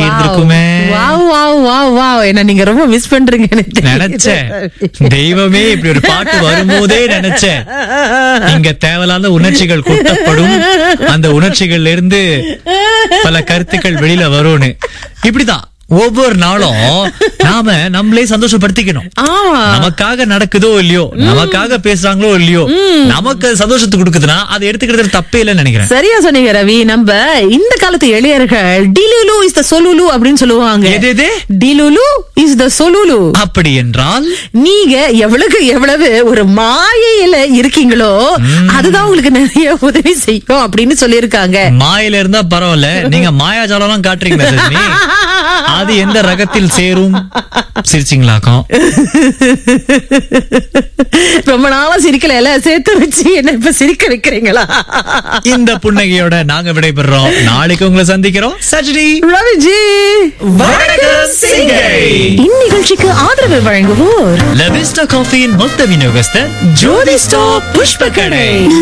இருந்திருக்குமே wow wow wow wow என்ன நீங்க ரொம்ப மிஸ் பண்றீங்க எனக்கு தெரியுது. நினைச்சேன் தெய்வமே இப்படி ஒரு பாட்டு வரும்போதே நினைச்சேன் இங்க தேவையில்லாத உணர்ச்சிகள் கொட்டப்படும் அந்த உணர்ச்சிகள்ல இருந்து பல கருத்துக்கள் வெளியில வரும்னு இப்படிதான் ஒவ்வொரு நாளும் நாம நம்மளே சந்தோஷப்படுத்திக்கணும் ஆமா நமக்காக நடக்குதோ இல்லையோ நமக்காக பேசுறாங்களோ இல்லையோ நமக்கு அது சந்தோஷத்தை கொடுக்குதுன்னா அதை எடுத்துக்கிறது தப்பே இல்லைன்னு நினைக்கிறேன் சரியா சொன்னீங்க ரவி நம்ம இந்த காலத்து இளையர்கள் டிலுலு இஸ் த சொலுலு அப்படின்னு சொல்லுவாங்க எது எது? டிலுலு இஸ் த சொலுலு அப்படி என்றால் நீங்க எவ்வளவுக்கு எவ்வளவு ஒரு மாயையில இருக்கீங்களோ அதுதான் உங்களுக்கு நிறைய உதவி செய்யும் அப்படின்னு சொல்லியிருக்காங்க மாயில இருந்தா பரவாயில்ல நீங்க மாயாஜாலம் எல்லாம் காட்டுறீங்க ரஜினி. அது எந்த ரகத்தில் சேரும் சிரிச்சிங்களாக்கும் ரொம்ப நாளா சிரிக்கல சேர்த்து வச்சு என்ன இப்ப சிரிக்க வைக்கிறீங்களா இந்த புன்னகையோட நாங்க விடைபெறோம் நாளைக்கு உங்களை சந்திக்கிறோம் சஜினி ரவிஜி வணக்கம், சிங்கை. இந்நிகழ்ச்சிக்கு ஆதரவு வழங்குவோர் லவிஸ்டா காஃபியின் மொத்த விநியோகஸ்தர் ஜோதி ஸ்டாப் புஷ்ப கடை